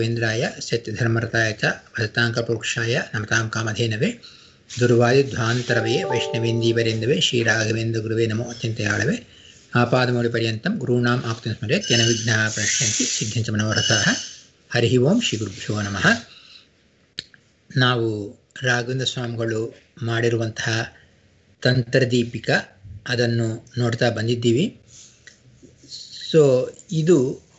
ವೇಂದ್ರಾಯ ಸತ್ಯಧರ್ಮರತಾಯ ಚ ಭಜತಾಂಕಪುರುಕ್ಷಾಯ ನಮತಾಂ ಕಾಮಧೇನವೇ ದುರ್ವಾದಿಧ್ವಾಂತರವೇ ವೈಷ್ಣವೇಂದೀವರೆಂದವೇ ಶ್ರೀರಾಘವೇಂದ್ರ ಗುರುವೇ ನಮೋ ಅತ್ಯಂತಯಾಳವೇ ಆಪಾದಮೌಳಿಪರ್ಯಂతం ಗುರುಣಾಂ ಆಪ್ತಂ ಸ್ಮರೆತ್ ಯನ ವಿಘ್ನಾಃ ಪ್ರಣಶ್ಯಂತಿ ಸಿದ್ಧಂಚ ಮನೋರಥಾಃ ಹರಿ ಓಂ ಶ್ರೀ ಗುರುಭ್ಯೋ ನಮಃ ನಾವು ರಾಘವೇಂದ್ರ ಸ್ವಾಮಿಗಳು ಮಾಡಿರುವಂತಹ ತಂತ್ರದೀಪಿಕ ಅದನ್ನು ನೋಡ್ತಾ ಬಂದಿದ್ದೀವಿ ಸೊ ಇದು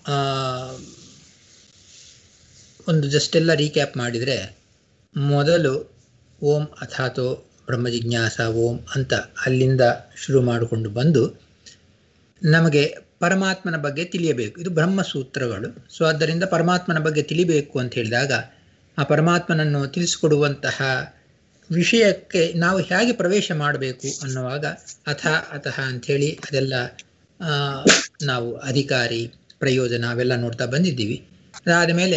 ಒಂದು ಜಸ್ಟ್ ಎಲ್ಲ ರೀಕ್ಯಾಪ್ ಮಾಡಿದರೆ ಮೊದಲು ಓಂ ಅಥಾತೋ ಬ್ರಹ್ಮ ಜಿಜ್ಞಾಸ ಓಂ ಅಂತ ಅಲ್ಲಿಂದ ಶುರು ಮಾಡಿಕೊಂಡು ಬಂದು ನಮಗೆ ಪರಮಾತ್ಮನ ಬಗ್ಗೆ ತಿಳಿಯಬೇಕು ಇದು ಬ್ರಹ್ಮಸೂತ್ರಗಳು ಸೊ ಆದ್ದರಿಂದ ಪರಮಾತ್ಮನ ಬಗ್ಗೆ ತಿಳಿಬೇಕು ಅಂತ ಹೇಳಿದಾಗ ಆ ಪರಮಾತ್ಮನನ್ನು ತಿಳಿಸಿಕೊಡುವಂತಹ ವಿಷಯಕ್ಕೆ ನಾವು ಹೇಗೆ ಪ್ರವೇಶ ಮಾಡಬೇಕು ಅನ್ನುವಾಗ ಅಥ ಅತಃ ಅಂಥೇಳಿ ಅದೆಲ್ಲ ನಾವು ಅಧಿಕಾರಿ ಪ್ರಯೋಜನ ಅವೆಲ್ಲ ನೋಡ್ತಾ ಬಂದಿದ್ದೀವಿ ಅದಾದ ಮೇಲೆ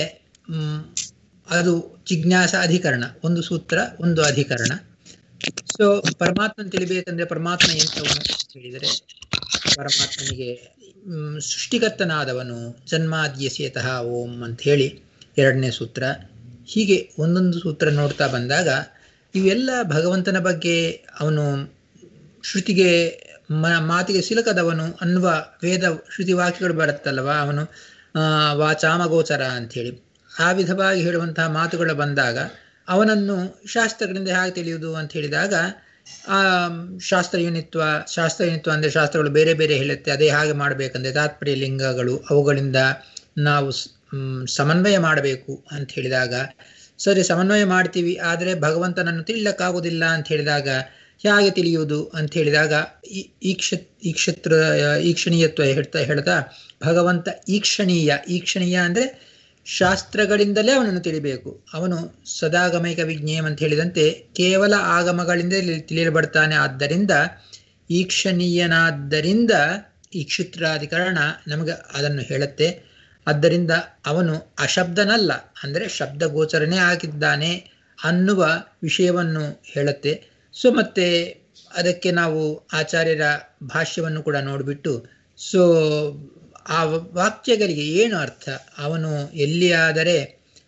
ಅದು ಜಿಜ್ಞಾಸ ಅಧಿಕರಣ ಒಂದು ಸೂತ್ರ ಒಂದು ಅಧಿಕರಣ ಸೊ ಪರಮಾತ್ಮನ ತಿಳಿಬೇಕಂದ್ರೆ ಪರಮಾತ್ಮ ಎಂಥವನು ಹೇಳಿದರೆ ಪರಮಾತ್ಮನಿಗೆ ಸೃಷ್ಟಿಕರ್ತನಾದವನು ಜನ್ಮಾದ್ಯಸೇತಃ ಓಂ ಅಂತ ಹೇಳಿ ಎರಡನೇ ಸೂತ್ರ ಹೀಗೆ ಒಂದೊಂದು ಸೂತ್ರ ನೋಡ್ತಾ ಬಂದಾಗ ಇವೆಲ್ಲ ಭಗವಂತನ ಬಗ್ಗೆ ಅವನು ಶ್ರುತಿಗೆ ಮ ಮಾತಿಗೆ ಸಿಲುಕದವನು ಅನ್ನುವ ವೇದ ಶ್ರುತಿ ವಾಕ್ಯಗಳು ಬರುತ್ತಲ್ವ ಅವನು ವಾಚಾಮಗೋಚರ ಅಂಥೇಳಿ ಆ ವಿಧವಾಗಿ ಹೇಳುವಂತಹ ಮಾತುಗಳು ಬಂದಾಗ ಅವನನ್ನು ಶಾಸ್ತ್ರಗಳಿಂದ ಹೇಗೆ ತಿಳಿಯುವುದು ಅಂತ ಹೇಳಿದಾಗ ಆ ಶಾಸ್ತ್ರಯುನಿತ್ವ ಶಾಸ್ತ್ರಯುನಿತ್ವ ಅಂದರೆ ಶಾಸ್ತ್ರಗಳು ಬೇರೆ ಬೇರೆ ಹೇಳುತ್ತೆ ಅದೇ ಹಾಗೆ ಮಾಡಬೇಕಂದ್ರೆ ತಾತ್ಪರ್ಯ ಲಿಂಗಗಳು ಅವುಗಳಿಂದ ನಾವು ಸಮನ್ವಯ ಮಾಡಬೇಕು ಅಂತ ಹೇಳಿದಾಗ ಸರಿ ಸಮನ್ವಯ ಮಾಡ್ತೀವಿ ಆದರೆ ಭಗವಂತನನ್ನು ತಿಳಿಲಕ್ಕಾಗೋದಿಲ್ಲ ಅಂತ ಹೇಳಿದಾಗ ಹೇಗೆ ತಿಳಿಯುವುದು ಅಂತ ಹೇಳಿದಾಗ ಈಕ್ಷ ಈಕ್ಷತ್ರ ಈಕ್ಷಣೀಯತ್ವ ಹೇಳ್ತಾ ಹೇಳ್ತಾ ಭಗವಂತ ಈಕ್ಷಣೀಯ ಈಕ್ಷಣೀಯ ಅಂದರೆ ಶಾಸ್ತ್ರಗಳಿಂದಲೇ ಅವನನ್ನು ತಿಳಿಬೇಕು ಅವನು ಸದಾಗಮೈಕ ವಿಜ್ಞೇಯಂ ಅಂತ ಹೇಳಿದಂತೆ ಕೇವಲ ಆಗಮಗಳಿಂದ ತಿಳಿಯಲ್ಪಡ್ತಾನೆ ಆದ್ದರಿಂದ ಈಕ್ಷಣೀಯನಾದ್ದರಿಂದ ಈಕ್ಷಿತ್ರಾಧಿಕರಣ ನಮಗೆ ಅದನ್ನು ಹೇಳುತ್ತೆ ಆದ್ದರಿಂದ ಅವನು ಅಶಬ್ದನಲ್ಲ ಅಂದರೆ ಶಬ್ದ ಗೋಚರನೇ ಆಗಿದ್ದಾನೆ ಅನ್ನುವ ವಿಷಯವನ್ನು ಹೇಳುತ್ತೆ ಸೊ ಮತ್ತೆ ಅದಕ್ಕೆ ನಾವು ಆಚಾರ್ಯರ ಭಾಷ್ಯವನ್ನು ಕೂಡ ನೋಡಿಬಿಟ್ಟು ಸೊ ಆ ವಾಕ್ಯಗಳಿಗೆ ಏನು ಅರ್ಥ ಅವನು ಎಲ್ಲಿಯಾದರೆ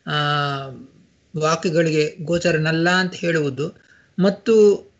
ವಾಕ್ಯಗಳಿಗೆ ಗೋಚರನಲ್ಲ ಅಂತ ಹೇಳುವುದು ಮತ್ತು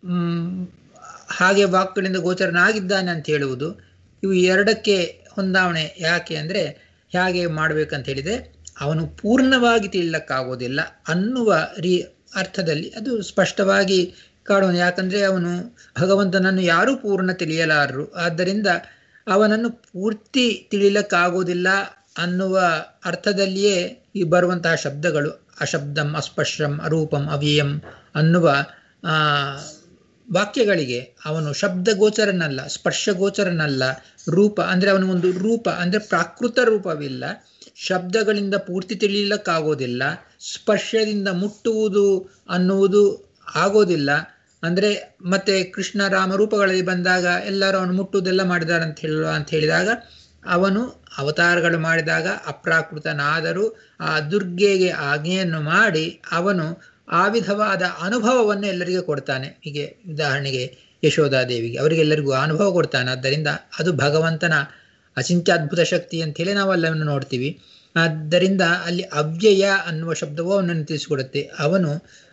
ಹಾಗೆ ವಾಕ್ಯಗಳಿಂದ ಗೋಚರನಾಗಿದ್ದಾನೆ ಅಂತ ಹೇಳುವುದು ಇವು ಎರಡಕ್ಕೆ ಹೊಂದಾವಣೆ ಯಾಕೆ ಅಂದರೆ ಹೇಗೆ ಮಾಡಬೇಕಂತ ಹೇಳಿದರೆ ಅವನು ಪೂರ್ಣವಾಗಿ ತಿಳಿಲಕ್ಕಾಗೋದಿಲ್ಲ ಅನ್ನುವ ರೀ ಅರ್ಥದಲ್ಲಿ ಅದು ಸ್ಪಷ್ಟವಾಗಿ ಕಾಣುವನು ಯಾಕಂದರೆ ಅವನು ಭಗವಂತನನ್ನು ಯಾರೂ ಪೂರ್ಣ ತಿಳಿಯಲಾರರು ಆದ್ದರಿಂದ ಅವನನ್ನು ಪೂರ್ತಿ ತಿಳಿಲಕ್ಕಾಗೋದಿಲ್ಲ ಅನ್ನುವ ಅರ್ಥದಲ್ಲಿಯೇ ಈ ಬರುವಂತಹ ಶಬ್ದಗಳು ಅಶಬ್ದಂ ಅಸ್ಪಶ್ಯಂ ಅರೂಪಂ ಅವ್ಯಯಂ ಅನ್ನುವ ವಾಕ್ಯಗಳಿಗೆ ಅವನು ಶಬ್ದ ಗೋಚರನಲ್ಲ ಸ್ಪರ್ಶ ಗೋಚರನಲ್ಲ ರೂಪ ಅಂದರೆ ಅವನಿಗೊಂದು ರೂಪ ಅಂದರೆ ಪ್ರಾಕೃತ ರೂಪವಿಲ್ಲ ಶಬ್ದಗಳಿಂದ ಪೂರ್ತಿ ತಿಳಿಯಲಕ್ಕಾಗೋದಿಲ್ಲ ಸ್ಪರ್ಶದಿಂದ ಮುಟ್ಟುವುದು ಅನ್ನುವುದು ಆಗೋದಿಲ್ಲ ಅಂದರೆ ಮತ್ತೆ ಕೃಷ್ಣ ರಾಮ ರೂಪಗಳಲ್ಲಿ ಬಂದಾಗ ಎಲ್ಲರೂ ಅವನು ಮುಟ್ಟುವುದೆಲ್ಲ ಮಾಡಿದಾರೆ ಅಂತ ಹೇಳುವ ಅಂತ ಹೇಳಿದಾಗ ಅವನು ಅವತಾರಗಳು ಮಾಡಿದಾಗ ಅಪ್ರಾಕೃತನಾದರೂ ಆ ದುರ್ಗೆಗೆ ಆಜ್ಞೆಯನ್ನು ಮಾಡಿ ಅವನು ಆ ವಿಧವಾದ ಅನುಭವವನ್ನು ಎಲ್ಲರಿಗೂ ಕೊಡ್ತಾನೆ ಹೀಗೆ ಉದಾಹರಣೆಗೆ ಯಶೋಧಾದೇವಿಗೆ ಅವರಿಗೆಲ್ಲರಿಗೂ ಅನುಭವ ಕೊಡ್ತಾನೆ ಆದ್ದರಿಂದ ಅದು ಭಗವಂತನ ಅಚಿಂತ್ಯದ್ಭುತ ಶಕ್ತಿ ಅಂತೇಳಿ ನಾವು ಅಲ್ಲವನ್ನು ನೋಡ್ತೀವಿ ಆದ್ದರಿಂದ ಅಲ್ಲಿ ಅವ್ಯಯ ಅನ್ನುವ ಶಬ್ದವು ಅವನನ್ನು ತಿಳಿಸಿಕೊಡುತ್ತೆ ಅವನು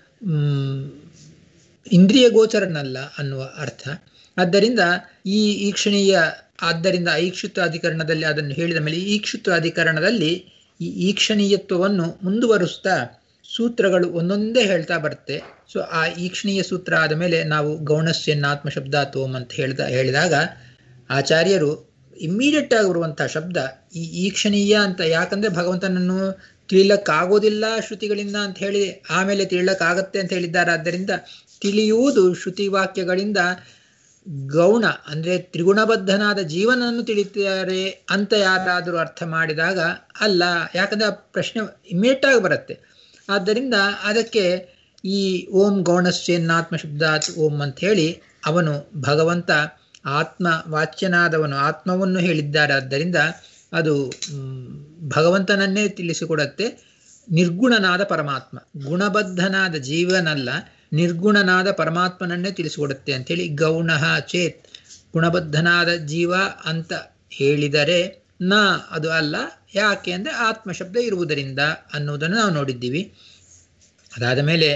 ಇಂದ್ರಿಯ ಗೋಚರನಲ್ಲ ಅನ್ನುವ ಅರ್ಥ ಆದ್ದರಿಂದ ಈ ಈಕ್ಷಣೀಯ ಆದ್ದರಿಂದ ಐಕ್ಷಿತ್ವ ಅಧಿಕರಣದಲ್ಲಿ ಅದನ್ನು ಹೇಳಿದ ಮೇಲೆ ಈಕ್ಷಿತ್ವ ಅಧಿಕರಣದಲ್ಲಿ ಈ ಈಕ್ಷಣೀಯತ್ವವನ್ನು ಮುಂದುವರಿಸ್ತಾ ಸೂತ್ರಗಳು ಒಂದೊಂದೇ ಹೇಳ್ತಾ ಬರುತ್ತೆ ಸೊ ಆ ಈಕ್ಷಣೀಯ ಸೂತ್ರ ಆದ ಮೇಲೆ ನಾವು ಗೌಣಸ್ಯನ್ನಾತ್ಮ ಶಬ್ದಾತ್ವಂ ಅಂತ ಹೇಳ್ದ ಹೇಳಿದಾಗ ಆಚಾರ್ಯರು ಇಮ್ಮಿಡಿಯೇಟ್ ಆಗಿ ಬರುವಂತಹ ಶಬ್ದ ಈ ಈಕ್ಷಣೀಯ ಅಂತ ಯಾಕಂದ್ರೆ ಭಗವಂತನನ್ನು ತಿಳಿಲಕ್ಕಾಗೋದಿಲ್ಲ ಶ್ರುತಿಗಳಿಂದ ಅಂತ ಹೇಳಿ ಆಮೇಲೆ ತಿಳಿಲಕ್ಕಾಗತ್ತೆ ಅಂತ ಹೇಳಿದ್ದಾರೆ ಆದ್ದರಿಂದ ತಿಳಿಯುವುದು ಶ್ರುತಿ ವಾಕ್ಯಗಳಿಂದ ಗೌಣ ಅಂದರೆ ತ್ರಿಗುಣಬದ್ಧನಾದ ಜೀವನನ್ನು ತಿಳಿತಾರೆ ಅಂತ ಯಾರಾದರೂ ಅರ್ಥ ಮಾಡಿದಾಗ ಅಲ್ಲ ಯಾಕಂದರೆ ಆ ಪ್ರಶ್ನೆ ಇಮ್ಮಿಡಿಯೇಟ್ ಆಗಿ ಬರುತ್ತೆ ಆದ್ದರಿಂದ ಅದಕ್ಕೆ ಈ ಓಂ ಗೌಣಶ್ಚೇನ್ನಾತ್ಮ ಶಬ್ದಾತ್ ಓಂ ಅಂತ ಹೇಳಿ ಅವನು ಭಗವಂತ ಆತ್ಮ ವಾಚ್ಯನಾದವನು ಆತ್ಮವನ್ನು ಹೇಳಿದ್ದಾರೆ ಆದ್ದರಿಂದ ಅದು ಭಗವಂತನನ್ನೇ ತಿಳಿಸಿಕೊಡತ್ತೆ ನಿರ್ಗುಣನಾದ ಪರಮಾತ್ಮ ಗುಣಬದ್ಧನಾದ ಜೀವನಲ್ಲ ನಿರ್ಗುಣನಾದ ಪರಮಾತ್ಮನನ್ನೇ ತಿಳಿಸಿಕೊಡುತ್ತೆ ಅಂಥೇಳಿ ಗೌಣ ಚೇತ್ ಗುಣಬದ್ಧನಾದ ಜೀವ ಅಂತ ಹೇಳಿದರೆ ನ ಅದು ಅಲ್ಲ ಯಾಕೆ ಅಂದರೆ ಆತ್ಮಶಬ್ದ ಇರುವುದರಿಂದ ಅನ್ನುವುದನ್ನು ನಾವು ನೋಡಿದ್ದೀವಿ ಅದಾದ ಮೇಲೆ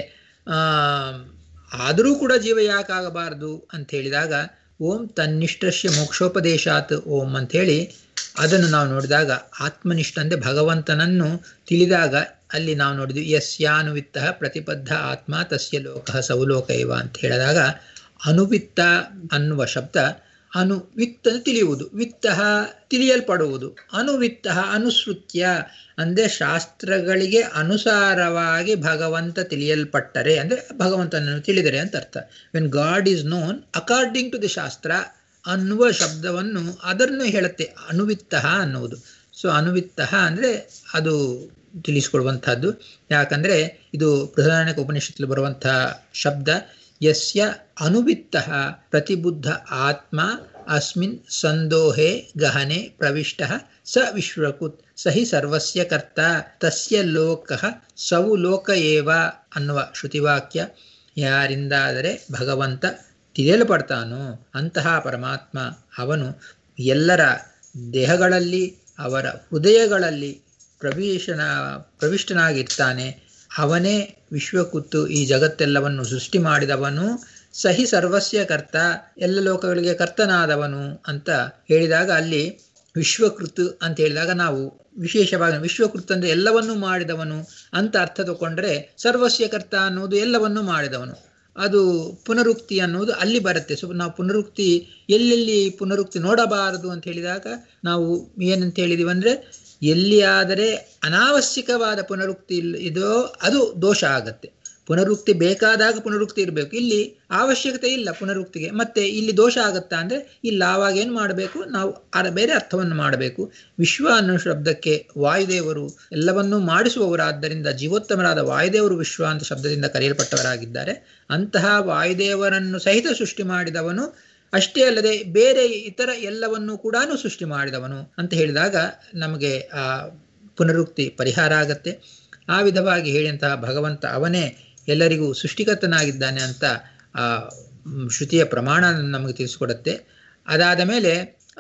ಆದರೂ ಕೂಡ ಜೀವ ಯಾಕಾಗಬಾರದು ಅಂತ ಹೇಳಿದಾಗ ಓಂ ತನ್ನಿಷ್ಠಶ್ಯ ಮೋಕ್ಷೋಪದೇಶಾತ್ ಓಂ ಅಂಥೇಳಿ ಅದನ್ನು ನಾವು ನೋಡಿದಾಗ ಆತ್ಮನಿಷ್ಠ ಅಂದರೆ ಭಗವಂತನನ್ನು ತಿಳಿದಾಗ ಅಲ್ಲಿ ನಾವು ನೋಡಿದ್ವಿ ಯಸ್ಯಾನುವಿತ್ತ ಪ್ರತಿಬದ್ಧ ಆತ್ಮ ತಸ್ಯ ಲೋಕ ಸೌಲೋಕ ಇವ ಅಂತ ಹೇಳಿದಾಗ ಅನುವಿತ್ತ ಅನ್ನುವ ಶಬ್ದ ಅನುವಿತ್ತ ತಿಳಿಯುವುದು ವಿತ್ತ ತಿಳಿಯಲ್ಪಡುವುದು ಅನುವಿತ್ತ ಅನುಸೃತ್ಯ ಅಂದರೆ ಶಾಸ್ತ್ರಗಳಿಗೆ ಅನುಸಾರವಾಗಿ ಭಗವಂತ ತಿಳಿಯಲ್ಪಟ್ಟರೆ ಅಂದರೆ ಭಗವಂತನನ್ನು ತಿಳಿದರೆ ಅಂತ ಅರ್ಥ when God is known according to the ಶಾಸ್ತ್ರ ಅನ್ನುವ ಶಬ್ದವನ್ನು ಅದನ್ನು ಹೇಳುತ್ತೆ ಅನುವಿತ್ತ ಅನ್ನುವುದು ಸೊ ಅನುವಿತ್ತ ಅಂದರೆ ಅದು ತಿಳಿಸಿಕೊಡುವಂತಹದ್ದು ಯಾಕಂದರೆ ಇದು ಬೃಹದಾರಣ್ಯಕ ಉಪನಿಷತ್ತಲ್ಲಿ ಬರುವಂತಹ ಶಬ್ದ ಯಸ್ಯ ಅನುವಿತ್ತ ಪ್ರತಿಬುದ್ಧ ಆತ್ಮ ಅಸ್ಮಿನ್ ಸಂದೋಹೆ ಗಹನೆ ಪ್ರವಿಷ್ಟ ಸ ವಿಶ್ವಕುತ್ ಸಹಿ ಸರ್ವಸ್ಯ ಕರ್ತ ತಸ್ಯ ಲೋಕ ಸವು ಲೋಕ ಏವ ಅನ್ನುವ ಶ್ರುತಿವಾಕ್ಯ ಯಾರಿಂದಾದರೆ ಭಗವಂತ ತಿಳಿಯಲ್ಪಡ್ತಾನೋ ಅಂತಹ ಪರಮಾತ್ಮ ಅವನು ಎಲ್ಲರ ದೇಹಗಳಲ್ಲಿ ಅವರ ಹೃದಯಗಳಲ್ಲಿ ಪ್ರವೇಶನ ಪ್ರವಿಷ್ಟನಾಗಿರ್ತಾನೆ ಅವನೇ ವಿಶ್ವಕುತ್ತು ಈ ಜಗತ್ತೆಲ್ಲವನ್ನು ಸೃಷ್ಟಿ ಮಾಡಿದವನು ಸಹಿ ಸರ್ವಸ್ಯ ಕರ್ತ ಎಲ್ಲ ಲೋಕಗಳಿಗೆ ಕರ್ತನಾದವನು ಅಂತ ಹೇಳಿದಾಗ ಅಲ್ಲಿ ವಿಶ್ವಕೃತ್ ಅಂತ ಹೇಳಿದಾಗ ನಾವು ವಿಶೇಷವಾಗಿ ವಿಶ್ವಕೃತ್ ಅಂದರೆ ಎಲ್ಲವನ್ನೂ ಮಾಡಿದವನು ಅಂತ ಅರ್ಥ ತಗೊಂಡ್ರೆ ಸರ್ವಸ್ಯ ಕರ್ತ ಅನ್ನುವುದು ಎಲ್ಲವನ್ನೂ ಮಾಡಿದವನು ಅದು ಪುನರುಕ್ತಿ ಅನ್ನುವುದು ಅಲ್ಲಿ ಬರುತ್ತೆ ಸೊ ನಾವು ಪುನರುಕ್ತಿ ಎಲ್ಲೆಲ್ಲಿ ಪುನರುಕ್ತಿ ನೋಡಬಾರದು ಅಂತ ಹೇಳಿದಾಗ ನಾವು ಏನಂತ ಹೇಳಿದೀವಿ ಅಂದರೆ ಎಲ್ಲಿಯಾದರೆ ಅನಾವಶ್ಯಕವಾದ ಪುನರುಕ್ತಿ ಇದೋ ಅದು ದೋಷ ಆಗತ್ತೆ ಪುನರುಕ್ತಿ ಬೇಕಾದಾಗ ಪುನರುಕ್ತಿ ಇರಬೇಕು ಇಲ್ಲಿ ಅವಶ್ಯಕತೆ ಇಲ್ಲ ಪುನರುಕ್ತಿಗೆ ಮತ್ತೆ ಇಲ್ಲಿ ದೋಷ ಆಗುತ್ತಾ ಅಂದರೆ ಇಲ್ಲ ಆವಾಗ ಏನು ಮಾಡಬೇಕು ನಾವು ಅರ ಬೇರೆ ಅರ್ಥವನ್ನು ಮಾಡಬೇಕು ವಿಶ್ವ ಅನ್ನೋ ಶಬ್ದಕ್ಕೆ ವಾಯುದೇವರು ಎಲ್ಲವನ್ನೂ ಮಾಡಿಸುವವರಾದ್ದರಿಂದ ಜೀವೋತ್ತಮರಾದ ವಾಯುದೇವರು ವಿಶ್ವ ಅಂತ ಶಬ್ದದಿಂದ ಕರೆಯಲ್ಪಟ್ಟವರಾಗಿದ್ದಾರೆ ಅಂತಹ ವಾಯುದೇವರನ್ನು ಸಹಿತ ಸೃಷ್ಟಿ ಮಾಡಿದವನು ಅಷ್ಟೇ ಅಲ್ಲದೆ ಬೇರೆ ಇತರ ಎಲ್ಲವನ್ನೂ ಕೂಡ ಸೃಷ್ಟಿ ಮಾಡಿದವನು ಅಂತ ಹೇಳಿದಾಗ ನಮಗೆ ಆ ಪುನರುಕ್ತಿ ಪರಿಹಾರ ಆಗತ್ತೆ ಆ ವಿಧವಾಗಿ ಹೇಳಿದಂತಹ ಭಗವಂತ ಅವನೇ ಎಲ್ಲರಿಗೂ ಸೃಷ್ಟಿಕರ್ತನಾಗಿದ್ದಾನೆ ಅಂತ ಆ ಶ್ರುತಿಯ ಪ್ರಮಾಣ ನಮಗೆ ತಿಳಿಸ್ಕೊಡುತ್ತೆ ಅದಾದ ಮೇಲೆ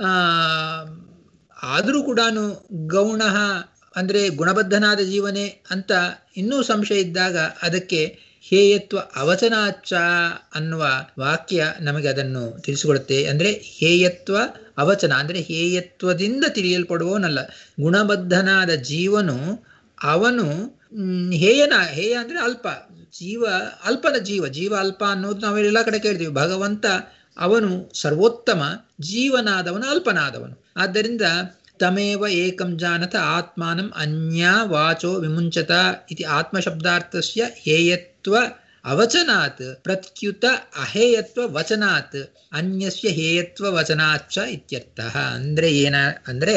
ಆದರೂ ಕೂಡ ಗೌಣ ಅಂದರೆ ಗುಣಬದ್ಧನಾದ ಜೀವನೆ ಅಂತ ಇನ್ನೂ ಸಂಶಯ ಇದ್ದಾಗ ಅದಕ್ಕೆ ಹೇಯತ್ವ ಅವಚನಾಚ ಅನ್ನುವ ವಾಕ್ಯ ನಮಗೆ ಅದನ್ನು ತಿಳಿಸಿಕೊಡುತ್ತೆ ಅಂದರೆ ಹೇಯತ್ವ ಅವಚನ ಅಂದರೆ ಹೇಯತ್ವದಿಂದ ತಿಳಿಯಲ್ಪಡುವವನಲ್ಲ ಗುಣಬದ್ಧನಾದ ಜೀವನು ಅವನು ಹೇಯನ ಹೇಯ ಅಂದರೆ ಅಲ್ಪ ಜೀವ ಅಲ್ಪದ ಜೀವ ಜೀವ ಅಲ್ಪ ಅನ್ನೋದು ನಾವೆಲ್ಲ ಕಡೆ ಕೇಳ್ತೀವಿ ಭಗವಂತ ಅವನು ಸರ್ವೋತ್ತಮ ಜೀವನಾದವನು ಅಲ್ಪನಾದವನು ಆದ್ದರಿಂದ ತಮೇವ ಏಕಂ ಜಾನತ ಆತ್ಮಾನಂ ಅನ್ಯ ವಾಚೋ ವಿಮುಂಚತ ಇತಿ ಆತ್ಮಶಬ್ದಾರ್ಥಸ್ಯ ಹೇಯತ್ವ ಅವಚನಾತ್ ಪ್ರತ್ಯುತ ಅಹೇಯತ್ವ ವಚನಾತ್ ಅನ್ಯಸ್ಯ ಹೇಯತ್ವ ವಚನಾಚ ಇತ್ಯರ್ಥ ಅಂದರೆ ಏನ ಅಂದರೆ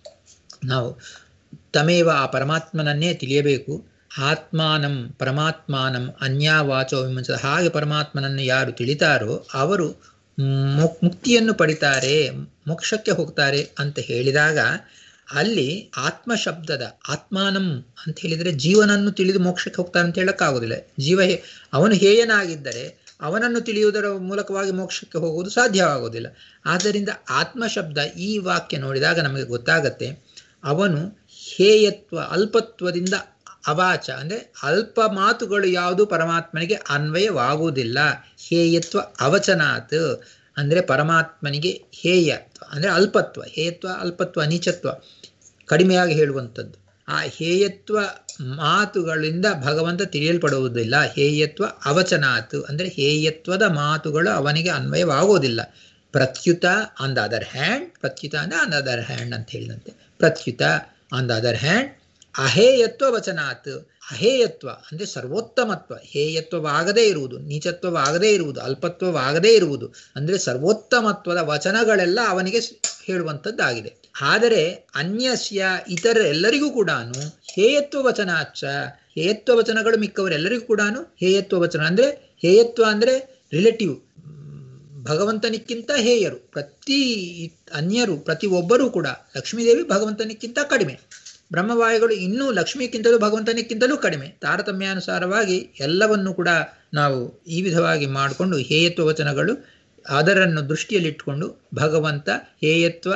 ನಾವು ತಮೇವ ಆ ಪರಮಾತ್ಮನನ್ನೇ ತಿಳಿಯಬೇಕು ಆತ್ಮಾನಂ ಪರಮಾತ್ಮಾನಂ ಅನ್ಯಾವಾಚೋ ವಿಮುಂಚ ಹಾಗೆ ಪರಮಾತ್ಮನನ್ನು ಯಾರು ತಿಳಿತಾರೋ ಅವರು ಮುಕ್ತಿಯನ್ನು ಪಡಿತಾರೆ ಮೋಕ್ಷಕ್ಕೆ ಹೋಗ್ತಾರೆ ಅಂತ ಹೇಳಿದಾಗ ಅಲ್ಲಿ ಆತ್ಮ ಶಬ್ದದ ಆತ್ಮಾನಂ ಅಂತ ಹೇಳಿದರೆ ಜೀವನನ್ನು ತಿಳಿದು ಮೋಕ್ಷಕ್ಕೆ ಹೋಗ್ತಾನೆ ಅಂತ ಹೇಳಕ್ಕಾಗೋದಿಲ್ಲ ಜೀವ ಅವನು ಹೇಯನಾಗಿದ್ದರೆ ಅವನನ್ನು ತಿಳಿಯುವುದರ ಮೂಲಕವಾಗಿ ಮೋಕ್ಷಕ್ಕೆ ಹೋಗುವುದು ಸಾಧ್ಯವಾಗುವುದಿಲ್ಲ ಆದ್ದರಿಂದ ಆತ್ಮ ಶಬ್ದ ಈ ವಾಕ್ಯ ನೋಡಿದಾಗ ನಮಗೆ ಗೊತ್ತಾಗತ್ತೆ ಅವನು ಹೇಯತ್ವ ಅಲ್ಪತ್ವದಿಂದ ಅವಾಚ ಅಂದರೆ ಅಲ್ಪ ಮಾತುಗಳು ಯಾವುದು ಪರಮಾತ್ಮನಿಗೆ ಅನ್ವಯವಾಗುವುದಿಲ್ಲ ಹೇಯತ್ವ ಅವಚನಾತ್ ಅಂದರೆ ಪರಮಾತ್ಮನಿಗೆ ಹೇಯತ್ವ ಅಂದರೆ ಅಲ್ಪತ್ವ ಹೇಯತ್ವ ಅಲ್ಪತ್ವ ನೀಚತ್ವ ಕಡಿಮೆಯಾಗಿ ಹೇಳುವಂಥದ್ದು ಆ ಹೇಯತ್ವ ಮಾತುಗಳಿಂದ ಭಗವಂತ ತಿಳಿಯಲ್ಪಡುವುದಿಲ್ಲ ಹೇಯತ್ವ ಅವಚನಾತ್ ಅಂದರೆ ಹೇಯತ್ವದ ಮಾತುಗಳು ಅವನಿಗೆ ಅನ್ವಯವಾಗುವುದಿಲ್ಲ ಪ್ರತ್ಯುತ ಆನ್ ದ ಅದರ್ ಹ್ಯಾಂಡ್ ಪ್ರತ್ಯುತ ಅಂದರೆ ಆನ್ ದ ಅದರ್ ಹ್ಯಾಂಡ್ ಅಂತ ಹೇಳಿದಂತೆ ಪ್ರತ್ಯುತ ಆನ್ ದ ಅದರ್ ಹ್ಯಾಂಡ್ ಅಹೇಯತ್ವ ವಚನಾತ್ ಅಹೇಯತ್ವ ಅಂದರೆ ಸರ್ವೋತ್ತಮತ್ವ ಹೇಯತ್ವವಾಗದೇ ಇರುವುದು ನೀಚತ್ವವಾಗದೇ ಇರುವುದು ಅಲ್ಪತ್ವವಾಗದೇ ಇರುವುದು ಅಂದರೆ ಸರ್ವೋತ್ತಮತ್ವದ ವಚನಗಳೆಲ್ಲ ಅವನಿಗೆ ಹೇಳುವಂಥದ್ದಾಗಿದೆ ಆದರೆ ಅನ್ಯಸ್ಯ ಇತರ ಎಲ್ಲರಿಗೂ ಕೂಡ ಹೇಯತ್ವ ವಚನಾಚ ಹೇಯತ್ವ ವಚನಗಳು ಮಿಕ್ಕವರೆಲ್ಲರಿಗೂ ಕೂಡ ಹೇಯತ್ವ ವಚನ ಅಂದರೆ ಹೇಯತ್ವ ಅಂದರೆ ರಿಲೇಟಿವ್ ಭಗವಂತನಿಕ್ಕಿಂತ ಹೇಯರು ಪ್ರತಿ ಅನ್ಯರು ಪ್ರತಿ ಒಬ್ಬರೂ ಕೂಡ ಲಕ್ಷ್ಮೀದೇವಿ ಭಗವಂತನಿಕ್ಕಿಂತ ಕಡಿಮೆ ಬ್ರಹ್ಮವಾಯುಗಳು ಇನ್ನೂ ಲಕ್ಷ್ಮಿಗಿಂತಲೂ ಭಗವಂತನಿಕ್ಕಿಂತಲೂ ಕಡಿಮೆ ತಾರತಮ್ಯಾನುಸಾರವಾಗಿ ಎಲ್ಲವನ್ನು ಕೂಡ ನಾವು ಈ ವಿಧವಾಗಿ ಮಾಡಿಕೊಂಡು ಹೇಯತ್ವ ವಚನಗಳು ಅದರನ್ನು ದೃಷ್ಟಿಯಲ್ಲಿಟ್ಟುಕೊಂಡು ಭಗವಂತ ಹೇಯತ್ವ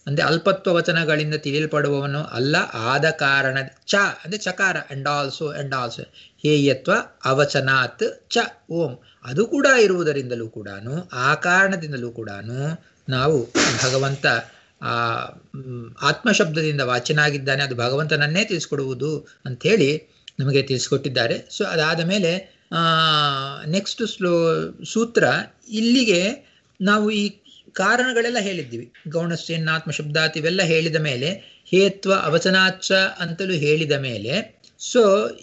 ಅಂದ್ರೆ ಅಲ್ಪತ್ವ ವಚನಗಳಿಂದ ತಿಳಿಯಲ್ಪಡುವವನು ಅಲ್ಲ ಆದ ಕಾರಣ ಚ ಅಂದ್ರೆ ಚಕಾರ ಅಂಡ್ ಆಲ್ಸೋ ಅಂಡ್ ಆಲ್ಸೋ ಹೇಯತ್ವ ಅವಚನಾತ್ ಚ ಓಂ ಅದು ಕೂಡ ಇರುವುದರಿಂದಲೂ ಕೂಡ ಆ ಕಾರಣದಿಂದಲೂ ಕೂಡ ನಾವು ಭಗವಂತ ಆ ಆತ್ಮಶಬ್ದದಿಂದ ವಾಚನಾಗಿದ್ದಾನೆ ಅದು ಭಗವಂತನನ್ನೇ ತಿಳಿಸ್ಕೊಡುವುದು ಅಂಥೇಳಿ ನಮಗೆ ತಿಳಿಸ್ಕೊಟ್ಟಿದ್ದಾರೆ ಸೊ ಅದಾದ ಮೇಲೆ ನೆಕ್ಸ್ಟ್ ಸ್ಲೋ ಸೂತ್ರ ಇಲ್ಲಿಗೆ ನಾವು ಈ ಕಾರಣಗಳೆಲ್ಲ ಹೇಳಿದ್ದೀವಿ ಗೌಣಶ್ಚೇನ್ನಾತ್ಮ ಶಬ್ದಾತ್ ಇವೆಲ್ಲ ಹೇಳಿದ ಮೇಲೆ ಹೇತ್ವ ಅವಚನಾಚ ಅಂತಲೂ ಹೇಳಿದ ಮೇಲೆ ಸೊ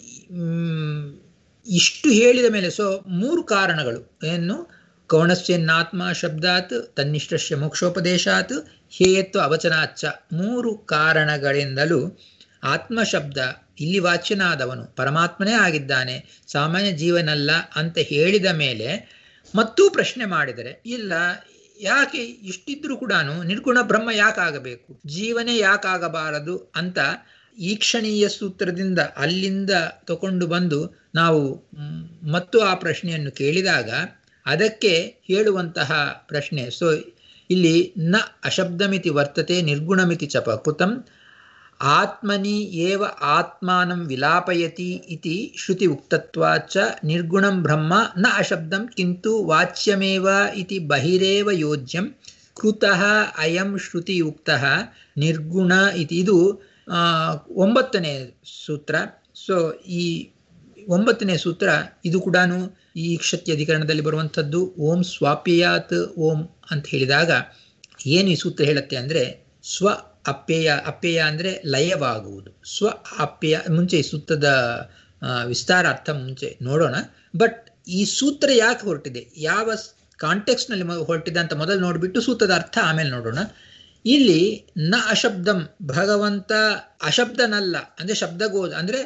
ಇಷ್ಟು ಹೇಳಿದ ಮೇಲೆ ಸೊ ಮೂರು ಕಾರಣಗಳು ಏನು ಗೌಣಶ್ಚೇನ್ನಾತ್ಮ ಶಬ್ದಾತ್ ತನ್ನಿಷ್ಟಶ್ಯ ಮೋಕ್ಷೋಪದೇಶಾತ್ ಹೇಯತ್ವ ಅವಚನಾಚ ಮೂರು ಕಾರಣಗಳಿಂದಲೂ ಆತ್ಮ ಶಬ್ದ ಇಲ್ಲಿ ವಾಚ್ಯನಾದವನು ಪರಮಾತ್ಮನೇ ಆಗಿದ್ದಾನೆ ಸಾಮಾನ್ಯ ಜೀವನಲ್ಲ ಅಂತ ಹೇಳಿದ ಮೇಲೆ ಮತ್ತೂ ಪ್ರಶ್ನೆ ಮಾಡಿದರೆ ಇಲ್ಲ ಯಾಕೆ ಇಷ್ಟಿದ್ರೂ ಕೂಡ ನಿರ್ಗುಣ ಬ್ರಹ್ಮ ಯಾಕಾಗಬೇಕು ಜೀವನೇ ಯಾಕಾಗಬಾರದು ಅಂತ ಈಕ್ಷಣೀಯ ಸೂತ್ರದಿಂದ ಅಲ್ಲಿಂದ ತಕೊಂಡು ಬಂದು ನಾವು ಮತ್ತು ಆ ಪ್ರಶ್ನೆಯನ್ನು ಕೇಳಿದಾಗ ಅದಕ್ಕೆ ಹೇಳುವಂತಹ ಪ್ರಶ್ನೆ ಸೊ ಇಲ್ಲಿ ನ ಅಶಬ್ದಮಿತಿ ವರ್ತತೆ ನಿರ್ಗುಣಮಿತಿ ಚ ಪ್ರಕೃತಂ ಆತ್ಮನಿ ಏವ ಆತ್ಮಾನಂ ವಿಲಾಪಯತಿ ಇತಿ ಶ್ರುತಿ ಉಕ್ತತ್ವಾಚ ನಿರ್ಗುಣಂ ಬ್ರಹ್ಮ ನ ಅಶಬ್ದಂ ಕಿಂತು ವಾಚ್ಯಮೇವ ಇತಿ ಬಹಿರೇವ ಯೋಜ್ಯಂ ಕೃತಃ ಅಯಂ ಶ್ರುತಿಯುಕ್ತಃ ನಿರ್ಗುಣ ಇತಿ ಇದು ಒಂಬತ್ತನೇ ಸೂತ್ರ ಸೊ ಈ ಒಂಬತ್ತನೇ ಸೂತ್ರ ಇದು ಕೂಡ ಈ ಕ್ಷತ್ಯ ಅಧಿಕರಣದಲ್ಲಿ ಬರುವಂಥದ್ದು ಓಂ ಸ್ವಾಪ್ಯಯಾತ್ ಓಂ ಅಂತ ಹೇಳಿದಾಗ ಏನು ಈ ಸೂತ್ರ ಹೇಳುತ್ತೆ ಅಂದರೆ ಸ್ವ ಅಪ್ಯಯ ಅಪ್ಯಯ ಅಂದರೆ ಲಯವಾಗುವುದು ಸ್ವ ಅಪ್ಯಯ ಮುಂಚೆ ಈ ಸೂತ್ರದ ವಿಸ್ತಾರ ಅರ್ಥ ಮುಂಚೆ ನೋಡೋಣ ಬಟ್ ಈ ಸೂತ್ರ ಯಾಕೆ ಹೊರಟಿದೆ ಯಾವ ಕಾಂಟೆಕ್ಸ್ನಲ್ಲಿ ಹೊರಟಿದೆ ಅಂತ ಮೊದಲು ನೋಡಿಬಿಟ್ಟು ಸೂತ್ರದ ಅರ್ಥ ಆಮೇಲೆ ನೋಡೋಣ ಇಲ್ಲಿ ನ ಅಶಬ್ದಂ ಭಗವಂತ ಅಶಬ್ದನಲ್ಲ ಅಂದರೆ ಶಬ್ದಗೋ ಅಂದರೆ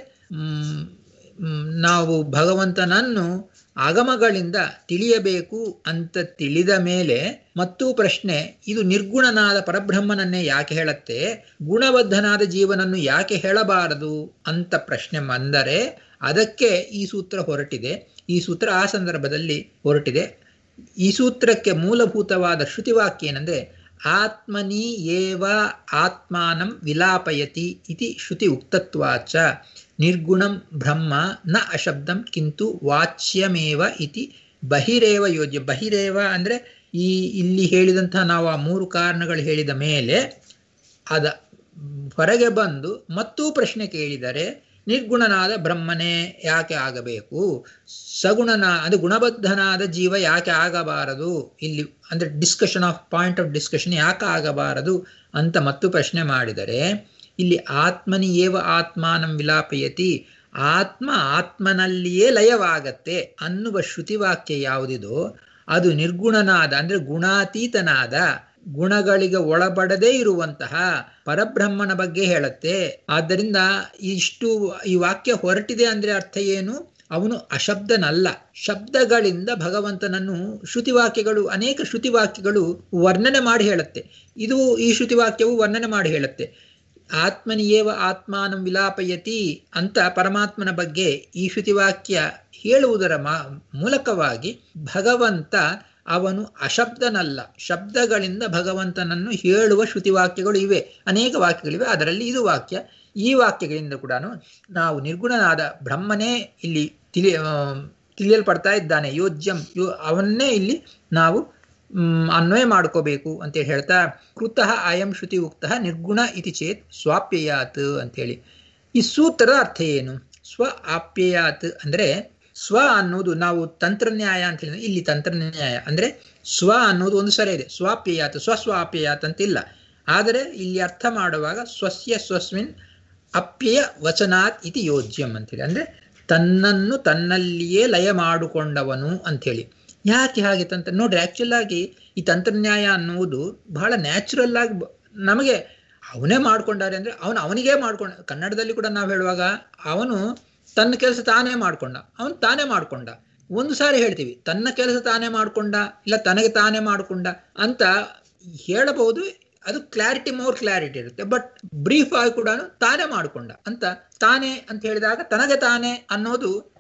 ನಾವು ಭಗವಂತನನ್ನು ಆಗಮಗಳಿಂದ ತಿಳಿಯಬೇಕು ಅಂತ ತಿಳಿದ ಮೇಲೆ ಮತ್ತೂ ಪ್ರಶ್ನೆ ಇದು ನಿರ್ಗುಣನಾದ ಪರಬ್ರಹ್ಮನನ್ನೇ ಯಾಕೆ ಹೇಳತ್ತೆ ಗುಣಬದ್ಧನಾದ ಜೀವನನ್ನು ಯಾಕೆ ಹೇಳಬಾರದು ಅಂತ ಪ್ರಶ್ನೆ ಬಂದರೆ ಅದಕ್ಕೆ ಈ ಸೂತ್ರ ಹೊರಟಿದೆ ಈ ಸೂತ್ರ ಆ ಸಂದರ್ಭದಲ್ಲಿ ಹೊರಟಿದೆ ಈ ಸೂತ್ರಕ್ಕೆ ಮೂಲಭೂತವಾದ ಶ್ರುತಿವಾಕ್ಯ ಏನಂದ್ರೆ ಆತ್ಮನಿ ಏವ ಆತ್ಮಾನಂ ವಿಲಾಪಯತಿ ಇತಿ ಶ್ರುತಿ ಉಕ್ತತ್ವಾಚ ನಿರ್ಗುಣಂ ಬ್ರಹ್ಮ ನ ಅಶಬ್ದಂ ಕಿಂತು ವಾಚ್ಯಮೇವ ಇತಿ ಬಹಿರೇವ ಯೋಜ್ಯ ಬಹಿರೇವ ಅಂದರೆ ಈ ಇಲ್ಲಿ ಹೇಳಿದಂತಹ ನಾವು ಆ ಮೂರು ಕಾರಣಗಳು ಹೇಳಿದ ಮೇಲೆ ಅದ ಹೊರಗೆ ಬಂದು ಮತ್ತೂ ಪ್ರಶ್ನೆ ಕೇಳಿದರೆ ನಿರ್ಗುಣನಾದ ಬ್ರಹ್ಮನೇ ಯಾಕೆ ಆಗಬೇಕು ಸಗುಣನ ಅದು ಗುಣಬದ್ಧನಾದ ಜೀವ ಯಾಕೆ ಆಗಬಾರದು ಇಲ್ಲಿ ಅಂದ್ರೆ discussion of point of discussion ಯಾಕೆ ಆಗಬಾರದು ಅಂತ ಮತ್ತು ಪ್ರಶ್ನೆ ಮಾಡಿದರೆ ಇಲ್ಲಿ ಆತ್ಮನಿ ಏವ ಆತ್ಮಾನಂ ವಿಲಾಪಯತಿ ಆತ್ಮ ಆತ್ಮನಲ್ಲಿಯೇ ಲಯವಾಗತ್ತೆ ಅನ್ನುವ ಶ್ರುತಿವಾಕ್ಯ ಯಾವುದಿದೋ ಅದು ನಿರ್ಗುಣನಾದ ಅಂದ್ರೆ ಗುಣಾತೀತನಾದ ಗುಣಗಳಿಗೆ ಒಳಪಡದೇ ಇರುವಂತಹ ಪರಬ್ರಹ್ಮನ ಬಗ್ಗೆ ಹೇಳುತ್ತೆ ಆದ್ದರಿಂದ ಇಷ್ಟು ಈ ವಾಕ್ಯ ಹೊರಟಿದೆ ಅಂದ್ರೆ ಅರ್ಥ ಏನು ಅವನು ಅಶಬ್ದನಲ್ಲ ಶಬ್ದಗಳಿಂದ ಭಗವಂತನನ್ನು ಶ್ರುತಿವಾಕ್ಯಗಳು ಅನೇಕ ಶ್ರುತಿವಾಕ್ಯಗಳು ವರ್ಣನೆ ಮಾಡಿ ಹೇಳುತ್ತೆ ಇದು ಈ ಶ್ರುತಿವಾಕ್ಯವು ವರ್ಣನೆ ಮಾಡಿ ಹೇಳುತ್ತೆ ಆತ್ಮನಿಯೇವ ಆತ್ಮಾನಂ ವಿಲಾಪಯತಿ ಅಂತ ಪರಮಾತ್ಮನ ಬಗ್ಗೆ ಈ ಶ್ರುತಿವಾಕ್ಯ ಹೇಳುವುದರ ಮೂಲಕವಾಗಿ ಭಗವಂತ ಅವನು ಅಶಬ್ದನಲ್ಲ ಶಬ್ದಗಳಿಂದ ಭಗವಂತನನ್ನು ಹೇಳುವ ಶ್ರುತಿವಾಕ್ಯಗಳು ಇವೆ ಅನೇಕ ವಾಕ್ಯಗಳಿವೆ ಅದರಲ್ಲಿ ಇದು ವಾಕ್ಯ ಈ ವಾಕ್ಯಗಳಿಂದ ಕೂಡ ನಾವು ನಿರ್ಗುಣನಾದ ಬ್ರಹ್ಮನೇ ಇಲ್ಲಿ ತಿಳಿ ತಿಳಿಯಲ್ಪಡ್ತಾ ಇದ್ದಾನೆ ಯೋಜ್ಯಂ ಯೋ ಅವನ್ನೇ ಇಲ್ಲಿ ನಾವು ಅನ್ವಯ ಮಾಡ್ಕೋಬೇಕು ಅಂತೇಳಿ ಹೇಳ್ತಾ ಕೃತಃ ಅಯಂ ಶ್ರುತಿ ಉಕ್ತ ನಿರ್ಗುಣ ಇತಿ ಚೇತ್ ಸ್ವಾಪ್ಯಯಾತ್ ಅಂತೇಳಿ ಈ ಸೂತ್ರದ ಅರ್ಥ ಏನು ಸ್ವ ಆಪ್ಯಯಾತ್ ಅಂದ್ರೆ ಸ್ವ ಅನ್ನೋದು ನಾವು ತಂತ್ರನ್ಯಾಯ ಅಂತ ಹೇಳಿದ್ರೆ ಇಲ್ಲಿ ತಂತ್ರನ್ಯಾಯ ಅಂದ್ರೆ ಸ್ವ ಅನ್ನೋದು ಒಂದು ಸರಿ ಇದೆ ಸ್ವಾಪ್ಯಯಾತ್ ಸ್ವಸ್ವಾಪ್ಯಯಾತ್ ಅಂತ ಇಲ್ಲ ಆದರೆ ಇಲ್ಲಿ ಅರ್ಥ ಮಾಡುವಾಗ ಸ್ವಸ್ಯ ಸ್ವಸ್ಮಿನ್ ಅಪ್ಯಯ ವಚನಾತ್ ಇತಿ ಯೋಜ್ಯಂ ಅಂತೇಳಿ ಅಂದ್ರೆ ತನ್ನನ್ನು ತನ್ನಲ್ಲಿಯೇ ಲಯ ಮಾಡಿಕೊಂಡವನು ಅಂಥೇಳಿ ಯಾಕೆ ಹಾಗೆ ತಂತ್ರ ನೋಡ್ರಿ ಆಕ್ಚುಲ್ ಆಗಿ ಈ ತಂತ್ರನ್ಯಾಯ ಅನ್ನುವುದು ಬಹಳ ನ್ಯಾಚುರಲ್ ಆಗಿ ನಮಗೆ ಅವನೇ ಮಾಡ್ಕೊಂಡಾರೆ ಅಂದ್ರೆ ಅವನು ಅವನಿಗೇ ಮಾಡ್ಕೊಂಡ ಕನ್ನಡದಲ್ಲಿ ಕೂಡ ನಾವು ಹೇಳುವಾಗ ಅವನು ತನ್ನ ಕೆಲಸ ತಾನೇ ಮಾಡ್ಕೊಂಡ ಅವನು ತಾನೇ ಮಾಡ್ಕೊಂಡ ಒಂದು ಸಾರಿ ಹೇಳ್ತೀವಿ ತನ್ನ ಕೆಲಸ ತಾನೇ ಮಾಡ್ಕೊಂಡ ಇಲ್ಲ ತನಗೆ ತಾನೇ ಮಾಡ್ಕೊಂಡ ಅಂತ ಹೇಳಬಹುದು ಅದು ಕ್ಲಾರಿಟಿ ಮೋರ್ ಕ್ಲಾರಿಟಿ ಇರುತ್ತೆ ಬಟ್ ಬ್ರೀಫ್ ಆಗಿ ಕೂಡ ತಾನೇ ಮಾಡ್ಕೊಂಡ ಅಂತ ತಾನೇ ಅಂತ ಹೇಳಿದಾಗ ತನಗೆ ತಾನೇ ಅನ್ನೋದು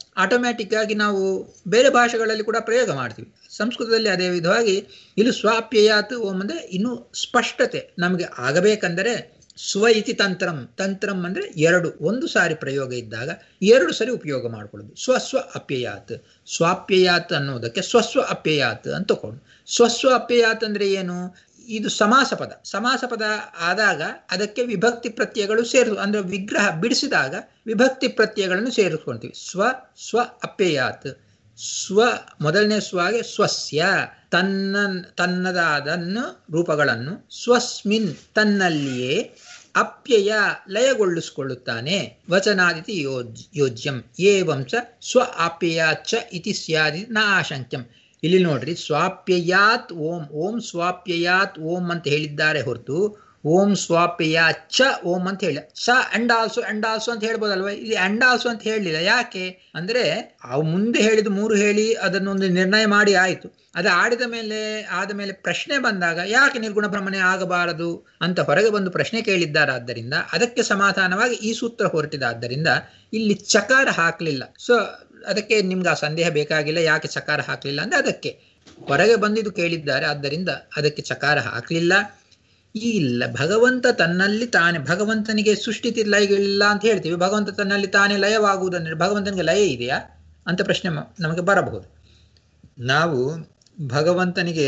ಆಟೋಮ್ಯಾಟಿಕ್ ಆಗಿ ನಾವು ಬೇರೆ ಭಾಷೆಗಳಲ್ಲಿ ಕೂಡ ಪ್ರಯೋಗ ಮಾಡ್ತೀವಿ ಸಂಸ್ಕೃತದಲ್ಲಿ ಅದೇ ವಿಧವಾಗಿ ಇಲ್ಲಿ ಸ್ವಾಪ್ಯಯಾತ್ ಓಂ ಅಂದರೆ ಇನ್ನೂ ಸ್ಪಷ್ಟತೆ ನಮಗೆ ಆಗಬೇಕಂದರೆ ಸ್ವ ಇತಿ ತಂತ್ರಂ ತಂತ್ರಂ ಅಂದರೆ ಎರಡು ಒಂದು ಸಾರಿ ಪ್ರಯೋಗ ಇದ್ದಾಗ ಎರಡು ಸರಿ ಉಪಯೋಗ ಮಾಡಿಕೊಳ್ಳೋದು ಸ್ವಸ್ವ ಅಪ್ಯಯಾತ್ ಸ್ವಾಪ್ಯಯಾತ್ ಅನ್ನೋದಕ್ಕೆ ಸ್ವಸ್ವ ಅಪ್ಯಯಾತ್ ಅಂತ ತಗೊಂಡು ಸ್ವಸ್ವ ಅಪ್ಯಯಾತ್ ಅಂದರೆ ಏನು ಇದು ಸಮಾಸ ಪದ ಸಮಾಸ ಪದ ಆದಾಗ ಅದಕ್ಕೆ ವಿಭಕ್ತಿ ಪ್ರತ್ಯಯಗಳು ಸೇರು ಅಂದ್ರೆ ವಿಗ್ರಹ ಬಿಡಿಸಿದಾಗ ವಿಭಕ್ತಿ ಪ್ರತ್ಯಯಗಳನ್ನು ಸೇರಿಸ್ಕೊಳ್ತೀವಿ ಸ್ವ ಸ್ವ ಅಪ್ಯಯಾತ್ ಸ್ವ ಮೊದಲನೇ ಸ್ವಾಗೆ ಸ್ವಸ್ಯ ತನ್ನ ತನ್ನದಾದನ್ನು ರೂಪಗಳನ್ನು ಸ್ವಸ್ಮಿನ್ ತನ್ನಲ್ಲಿಯೇ ಅಪ್ಯಯ ಲಯಗೊಳಿಸಿಕೊಳ್ಳುತ್ತಾನೆ ವಚನಾದಿತಿ ಯೋಜ್ ಯೋಜ್ಯಂ ಏವಂಚ ಸ್ವ ಅಪ್ಯಯ ಚ ಇತಿ ಸ್ಯಾದಿ ನ ಆಶಂಕ್ಯಂ ಇಲ್ಲಿ ನೋಡ್ರಿ ಸ್ವಾಪ್ಯಯಾತ್ ಓಂ ಓಂ ಸ್ವಾಪ್ಯಯಾತ್ ಓಂ ಅಂತ ಹೇಳಿದ್ದಾರೆ ಹೊರತು ಓಂ ಸ್ವಾಪ್ಯ ಚ ಓಂ ಅಂತ ಹೇಳಿ ಸ ಅಂಡ್ ಆಲ್ಸೋ ಅಂಡ್ ಆಲ್ಸೋ ಅಂತ ಹೇಳ್ಬೋದಲ್ವಾ ಇಲ್ಲಿ ಅಂಡ್ ಆಲ್ಸೋ ಅಂತ ಹೇಳಲಿಲ್ಲ ಯಾಕೆ ಅಂದ್ರೆ ಅವು ಮುಂದೆ ಹೇಳಿದ ಮೂರು ಹೇಳಿ ಅದನ್ನೊಂದು ನಿರ್ಣಯ ಮಾಡಿ ಆಯಿತು ಅದು ಆಡಿದ ಮೇಲೆ ಆದ ಮೇಲೆ ಪ್ರಶ್ನೆ ಬಂದಾಗ ಯಾಕೆ ನಿರ್ಗುಣ ಭ್ರಮಣೆ ಆಗಬಾರದು ಅಂತ ಹೊರಗೆ ಬಂದು ಪ್ರಶ್ನೆ ಕೇಳಿದ್ದಾರಾದ್ದರಿಂದ ಅದಕ್ಕೆ ಸಮಾಧಾನವಾಗಿ ಈ ಸೂತ್ರ ಹೊರಟಿದಾದ್ದರಿಂದ ಇಲ್ಲಿ ಚಕಾರ ಹಾಕಲಿಲ್ಲ ಸೊ ಅದಕ್ಕೆ ನಿಮ್ಗೆ ಆ ಸಂದೇಹ ಬೇಕಾಗಿಲ್ಲ ಯಾಕೆ ಚಕಾರ ಹಾಕಲಿಲ್ಲ ಅಂದ್ರೆ ಅದಕ್ಕೆ ಹೊರಗೆ ಬಂದಿದ್ದು ಕೇಳಿದ್ದಾರೆ ಆದ್ದರಿಂದ ಅದಕ್ಕೆ ಚಕಾರ ಹಾಕಲಿಲ್ಲ ಈ ಇಲ್ಲ ಭಗವಂತ ತನ್ನಲ್ಲಿ ತಾನೇ ಭಗವಂತನಿಗೆ ಸೃಷ್ಟಿ ಲಯಗಳಿಲ್ಲ ಅಂತ ಹೇಳ್ತೀವಿ ಭಗವಂತ ತನ್ನಲ್ಲಿ ತಾನೇ ಲಯವಾಗುವುದಂದ್ರೆ ಭಗವಂತನಿಗೆ ಲಯ ಇದೆಯಾ ಅಂತ ಪ್ರಶ್ನೆ ನಮಗೆ ಬರಬಹುದು ನಾವು ಭಗವಂತನಿಗೆ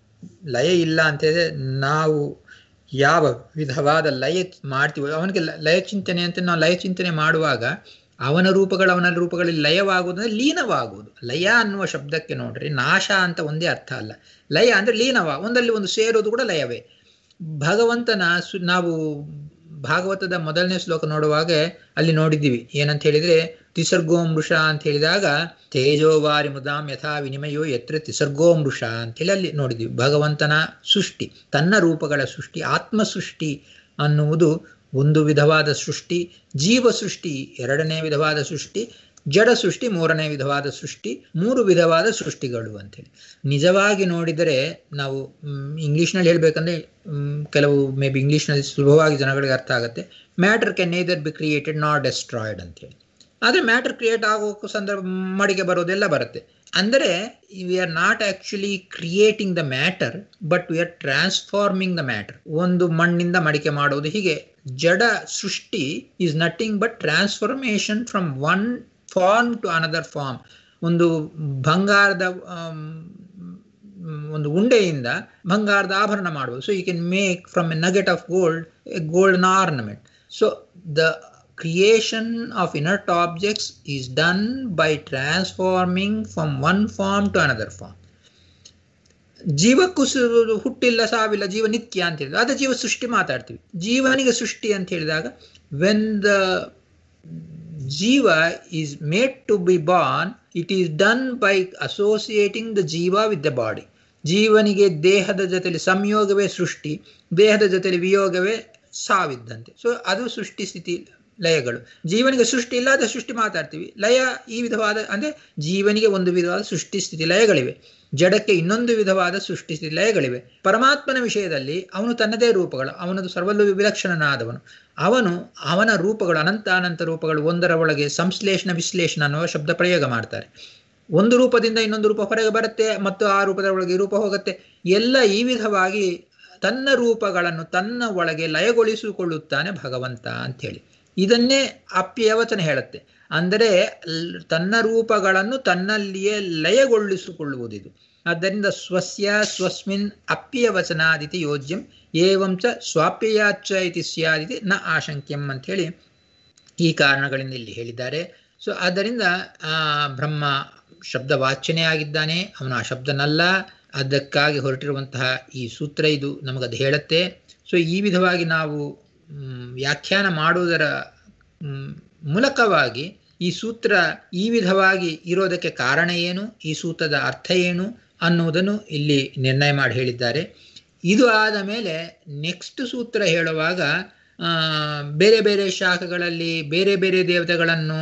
ಲಯ ಇಲ್ಲ ಅಂತ ಹೇಳಿದ್ರೆ ನಾವು ಯಾವ ವಿಧವಾದ ಲಯ ಮಾಡ್ತೀವಿ ಅವನಿಗೆ ಲಯ ಚಿಂತನೆ ಅಂತ ನಾವು ಲಯ ಚಿಂತನೆ ಮಾಡುವಾಗ ಅವನ ರೂಪಗಳು ಅವನ ರೂಪಗಳಲ್ಲಿ ಲಯವಾಗುವುದು ಅಂದ್ರೆ ಲೀನವಾಗುವುದು ಲಯ ಅನ್ನುವ ಶಬ್ದಕ್ಕೆ ನೋಡ್ರಿ ನಾಶ ಅಂತ ಒಂದೇ ಅರ್ಥ ಅಲ್ಲ ಲಯ ಅಂದ್ರೆ ಲೀನವ ಒಂದಲ್ಲಿ ಒಂದು ಸೇರೋದು ಕೂಡ ಲಯವೇ ಭಗವಂತನ ಸು ನಾವು ಭಾಗವತದ ಮೊದಲನೇ ಶ್ಲೋಕ ನೋಡುವಾಗ ಅಲ್ಲಿ ನೋಡಿದ್ದೀವಿ ಏನಂತ ಹೇಳಿದ್ರೆ ತಿಸರ್ಗೋ ಮೃಷ ಅಂತ ಹೇಳಿದಾಗ ತೇಜೋವಾರಿ ಮುದಾಂ ಯಥಾ ವಿನಿಮಯೋ ಎತ್ರ ತಿಸರ್ಗೋ ಮೃಷ ಅಂತೇಳಿ ಅಲ್ಲಿ ನೋಡಿದ್ದೀವಿ ಭಗವಂತನ ಸೃಷ್ಟಿ ತನ್ನ ರೂಪಗಳ ಸೃಷ್ಟಿ ಆತ್ಮ ಸೃಷ್ಟಿ ಅನ್ನುವುದು ಒಂದು ವಿಧವಾದ ಸೃಷ್ಟಿ ಜೀವ ಸೃಷ್ಟಿ ಎರಡನೇ ವಿಧವಾದ ಸೃಷ್ಟಿ ಜಡ ಸೃಷ್ಟಿ ಮೂರನೇ ವಿಧವಾದ ಸೃಷ್ಟಿ ಮೂರು ವಿಧವಾದ ಸೃಷ್ಟಿಗಳು ಅಂತೇಳಿ ನಿಜವಾಗಿ ನೋಡಿದರೆ ನಾವು ಇಂಗ್ಲೀಷ್ನಲ್ಲಿ ಹೇಳ್ಬೇಕಂದ್ರೆ ಕೆಲವು ಮೇ ಬಿ ಇಂಗ್ಲೀಷ್ನಲ್ಲಿ ಸುಲಭವಾಗಿ ಜನಗಳಿಗೆ ಅರ್ಥ ಆಗುತ್ತೆ matter can neither be created not destroyed ಅಂತೇಳಿ ಆದರೆ ಮ್ಯಾಟರ್ ಕ್ರಿಯೇಟ್ ಆಗೋ ಸಂದರ್ಭ ಮಡಿಗೆ ಬರೋದೆಲ್ಲ ಬರುತ್ತೆ ಅಂದರೆ we are not actually creating the matter but we are transforming the matter ಒಂದು ಮಣ್ಣಿಂದ ಮಡಿಕೆ ಮಾಡೋದು ಹೀಗೆ ಜಡ ಸೃಷ್ಟಿ is nothing but transformation from one form to another form ಒಂದು ಬಂಗಾರದ ಒಂದು ಉಂಡೆಯಿಂದ ಬಂಗಾರದ ಆಭರಣ ಮಾಡುವುದು so you can make from a nugget of gold a golden ornament so the creation of inert objects is done by transforming from one form to another form ಜೀವಕ್ಕೂ ಹುಟ್ಟಿಲ್ಲ ಸಾವಿಲ್ಲ ಜೀವ ನಿತ್ಯ ಅಂತ ಹೇಳಿದ್ರೆ ಅದ ಜೀವ ಸೃಷ್ಟಿ ಮಾತಾಡ್ತೀವಿ ಜೀವನಿಗೆ ಸೃಷ್ಟಿ ಅಂತ ಹೇಳಿದಾಗ ವೆನ್ ದ ಜೀವ is made to be born it is done by associating the ಜೀವ ವಿತ್ ದ ಬಾಡಿ ಜೀವನಿಗೆ ದೇಹದ ಜೊತೆಲಿ ಸಂಯೋಗವೇ ಸೃಷ್ಟಿ ದೇಹದ ಜೊತೆಲಿ ವಿಯೋಗವೇ ಸಾವಿದ್ದಂತೆ ಸೊ ಅದು ಸೃಷ್ಟಿ ಸ್ಥಿತಿ ಲಯಗಳು ಜೀವನಿಗೆ ಸೃಷ್ಟಿ ಇಲ್ಲದ ಸೃಷ್ಟಿ ಮಾತಾಡ್ತೀವಿ ಲಯ ಈ ವಿಧವಾದ ಅಂದ್ರೆ ಜೀವನಿಗೆ ಒಂದು ವಿಧವಾದ ಸೃಷ್ಟಿ ಸ್ಥಿತಿ ಲಯಗಳಿವೆ ಜಡಕ್ಕೆ ಇನ್ನೊಂದು ವಿಧವಾದ ಸೃಷ್ಟಿ ಸ್ಥಿತಿ ಲಯಗಳಿವೆ ಪರಮಾತ್ಮನ ವಿಷಯದಲ್ಲಿ ಅವನು ತನ್ನದೇ ರೂಪಗಳು ಅವನದು ಸರ್ವಲ್ಲೂ ವಿಲಕ್ಷಣನಾದವನು ಅವನು ಅವನ ರೂಪಗಳು ಅನಂತ ಅನಂತ ರೂಪಗಳು ಒಂದರ ಒಳಗೆ ಸಂಶ್ಲೇಷಣ ವಿಶ್ಲೇಷಣ ಅನ್ನುವ ಶಬ್ದ ಪ್ರಯೋಗ ಮಾಡ್ತಾರೆ ಒಂದು ರೂಪದಿಂದ ಇನ್ನೊಂದು ರೂಪ ಹೊರಗೆ ಬರುತ್ತೆ ಮತ್ತು ಆ ರೂಪದ ಒಳಗೆ ಈ ರೂಪ ಹೋಗುತ್ತೆ ಎಲ್ಲ ಈ ವಿಧವಾಗಿ ತನ್ನ ರೂಪಗಳನ್ನು ತನ್ನ ಒಳಗೆ ಲಯಗೊಳಿಸಿಕೊಳ್ಳುತ್ತಾನೆ ಭಗವಂತ ಅಂಥೇಳಿ ಇದನ್ನೇ ಅಪ್ಯವಚನ ಹೇಳುತ್ತೆ ಅಂದರೆ ತನ್ನ ರೂಪಗಳನ್ನು ತನ್ನಲ್ಲಿಯೇ ಲಯಗೊಳಿಸಿಕೊಳ್ಳುವುದಿದು ಆದ್ದರಿಂದ ಸ್ವಸ್ಯ ಸ್ವಸ್ಮಿನ್ ಅಪ್ಯವಚನಾದಿತಿ ಯೋಜ್ಯಂ ಏವಂಚ ಸ್ವಾಪ್ಯಯಾಚ ಇತಿ ಸ್ಯಾದಿತಿ ನ ಆಶಂಕ್ಯಂ ಅಂಥೇಳಿ ಈ ಕಾರಣಗಳಿಂದ ಇಲ್ಲಿ ಹೇಳಿದ್ದಾರೆ ಸೊ ಆದ್ದರಿಂದ ಆ ಬ್ರಹ್ಮ ಶಬ್ದ ವಾಚ್ಯನೇ ಆಗಿದ್ದಾನೆ ಅವನು ಆ ಶಬ್ದನಲ್ಲ ಅದಕ್ಕಾಗಿ ಹೊರಟಿರುವಂತಹ ಈ ಸೂತ್ರ ಇದು ನಮಗದು ಹೇಳುತ್ತೆ ಸೊ ಈ ವಿಧವಾಗಿ ನಾವು ವ್ಯಾಖ್ಯಾನ ಮಾಡುವುದರ ಮೂಲಕವಾಗಿ ಈ ಸೂತ್ರ ಈ ವಿಧವಾಗಿ ಇರೋದಕ್ಕೆ ಕಾರಣ ಏನು ಈ ಸೂತ್ರದ ಅರ್ಥ ಏನು ಅನ್ನುವುದನ್ನು ಇಲ್ಲಿ ನಿರ್ಣಯ ಮಾಡಿ ಹೇಳಿದ್ದಾರೆ ಇದು ಆದ ಮೇಲೆ ನೆಕ್ಸ್ಟ್ ಸೂತ್ರ ಹೇಳುವಾಗ ಬೇರೆ ಬೇರೆ ಶಾಖಗಳಲ್ಲಿ ಬೇರೆ ಬೇರೆ ದೇವತೆಗಳನ್ನು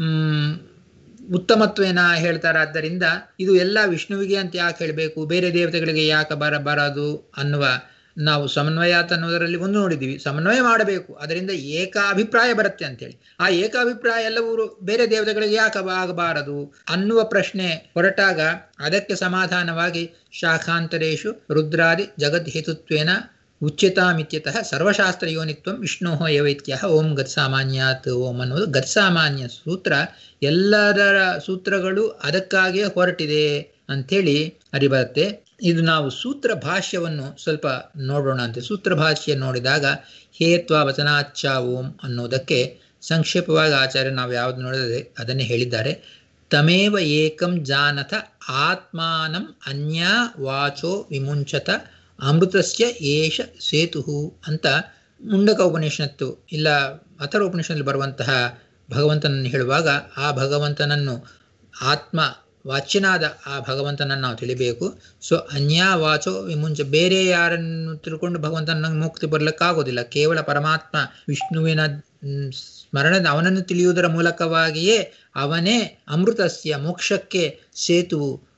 ಉತ್ತಮತ್ವೇನ ಹೇಳ್ತಾರಾದ್ದರಿಂದ ಇದು ಎಲ್ಲ ವಿಷ್ಣುವಿಗೆ ಅಂತ ಯಾಕೆ ಹೇಳಬೇಕು ಬೇರೆ ದೇವತೆಗಳಿಗೆ ಯಾಕೆ ಬರ ಬರೋದು ಅನ್ನುವ ನಾವು ಸಮನ್ವಯಾತ್ ಅನ್ನೋದರಲ್ಲಿ ಒಂದು ನೋಡಿದ್ದೀವಿ ಸಮನ್ವಯ ಮಾಡಬೇಕು ಅದರಿಂದ ಏಕಾಭಿಪ್ರಾಯ ಬರುತ್ತೆ ಅಂತೇಳಿ ಆ ಏಕಾಭಿಪ್ರಾಯ ಎಲ್ಲವೂ ಬೇರೆ ದೇವತೆಗಳಿಗೆ ಯಾಕೆ ಆಗಬಾರದು ಅನ್ನುವ ಪ್ರಶ್ನೆ ಹೊರಟಾಗ ಅದಕ್ಕೆ ಸಮಾಧಾನವಾಗಿ ಶಾಖಾಂತರೇಶು ರುದ್ರಾದಿ ಜಗದ್ಹೇತುತ್ವೇನ ಉಚ್ಯತಾಮಿತ್ಯತಃ ಸರ್ವಶಾಸ್ತ್ರ ಯೋನಿತ್ವಂ ವಿಷ್ಣು ಯವೈತ್ಯ ಓಂ ಗತ್ಸಾಮಾನ್ಯಾತ್ ಓಂ ಅನ್ನೋದು ಗತ್ಸಾಮಾನ್ಯ ಸೂತ್ರ ಎಲ್ಲರ ಸೂತ್ರಗಳು ಅದಕ್ಕಾಗಿಯೇ ಹೊರಟಿದೆ ಅಂಥೇಳಿ ಅರಿಬರುತ್ತೆ ಇದು ನಾವು ಸೂತ್ರ ಭಾಷ್ಯವನ್ನು ಸ್ವಲ್ಪ ನೋಡೋಣ ಅಂತೆ ಸೂತ್ರ ಭಾಷ್ಯ ನೋಡಿದಾಗ ಹೇತ್ವ ವಚನಾಚ್ಛ ಓಂ ಅನ್ನೋದಕ್ಕೆ ಸಂಕ್ಷೇಪವಾಗಿ ಆಚಾರ್ಯ ನಾವು ಯಾವುದು ನೋಡಿದರೆ ಅದನ್ನೇ ಹೇಳಿದ್ದಾರೆ ತಮೇವ ಏಕಂ ಜಾನಥ ಆತ್ಮಾನಂ ಅನ್ಯ ವಾಚೋ ವಿಮುಂಚತ ಅಮೃತಸ್ಯ ಏಷ ಸೇತು ಅಂತ ಮುಂಡಕ ಉಪನಿಷತ್ತು ಇಲ್ಲ ಅಥರ ಉಪನಿಷತ್ನಲ್ಲಿ ಬರುವಂತಹ ಭಗವಂತನನ್ನು ಹೇಳುವಾಗ ಆ ಭಗವಂತನನ್ನು ಆತ್ಮ ವಾಚ್ಯನಾದ ಆ ಭಗವಂತನನ್ನು ನಾವು ತಿಳಿಬೇಕು ಸೊ ಅನ್ಯ ವಾಚೋ ವಿಮುಂಚ ಬೇರೆ ಯಾರನ್ನು ತಿಳ್ಕೊಂಡು ಭಗವಂತನ ಮುಕ್ತಿ ಬರಲಿಕ್ಕಾಗೋದಿಲ್ಲ ಕೇವಲ ಪರಮಾತ್ಮ ವಿಷ್ಣುವಿನ ಸ್ಮರಣೆ ಅವನನ್ನು ತಿಳಿಯುವುದರ ಮೂಲಕವಾಗಿಯೇ ಅವನೇ ಅಮೃತಸ್ಯ ಮೋಕ್ಷಕ್ಕೆ ಸೇತು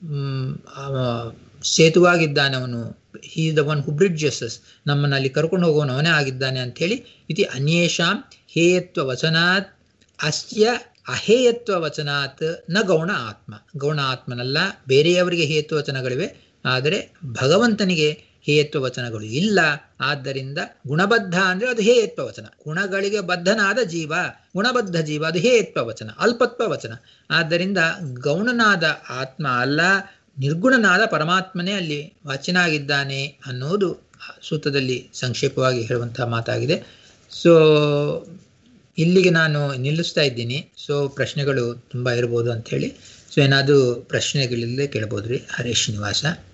ಸೇತುವಾಗಿದ್ದಾನೆ ಅವನು he the one who bridges ನಮ್ಮನ್ನಲ್ಲಿ ಕರ್ಕೊಂಡು ಹೋಗೋನು ಅವನೇ ಆಗಿದ್ದಾನೆ ಅಂಥೇಳಿ ಇತಿ ಅನ್ಯೇಷಾಂ ಹೇಯತ್ವ ವಚನಾತ್ ಅಸ್ಯ ಅಹೇಯತ್ವ ವಚನಾತ್ ನ ಗೌಣ ಆತ್ಮ ಗೌಣ ಆತ್ಮನಲ್ಲ ಬೇರೆಯವರಿಗೆ ಹೇಯತ್ವ ವಚನಗಳಿವೆ ಆದರೆ ಭಗವಂತನಿಗೆ ಹೇಯತ್ವ ವಚನಗಳು ಇಲ್ಲ ಆದ್ದರಿಂದ ಗುಣಬದ್ಧ ಅಂದ್ರೆ ಅದು ಹೇಯತ್ವ ವಚನ ಗುಣಗಳಿಗೆ ಬದ್ಧನಾದ ಜೀವ ಗುಣಬದ್ಧ ಜೀವ ಅದು ಹೇಯತ್ವ ವಚನ ಅಲ್ಪತ್ವ ವಚನ ಆದ್ದರಿಂದ ಗೌಣನಾದ ಆತ್ಮ ಅಲ್ಲ ನಿರ್ಗುಣನಾದ ಪರಮಾತ್ಮನೇ ಅಲ್ಲಿ ವಾಚ್ಯನಾಗಿದ್ದಾನೆ ಅನ್ನೋದು ಸೂತ್ರದಲ್ಲಿ ಸಂಕ್ಷೇಪವಾಗಿ ಹೇಳುವಂತಹ ಮಾತಾಗಿದೆ ಸೊ ಇಲ್ಲಿಗೆ ನಾನು ನಿಲ್ಲಿಸ್ತಾ ಇದ್ದೀನಿ ಸೊ ಪ್ರಶ್ನೆಗಳು ತುಂಬ ಇರ್ಬೋದು ಅಂಥೇಳಿ ಸೊ ಏನಾದರೂ ಪ್ರಶ್ನೆಗಳಿಲ್ಲದೆ ಕೇಳ್ಬೋದು ರೀ ಹರೇ ಶ್ರೀನಿವಾಸ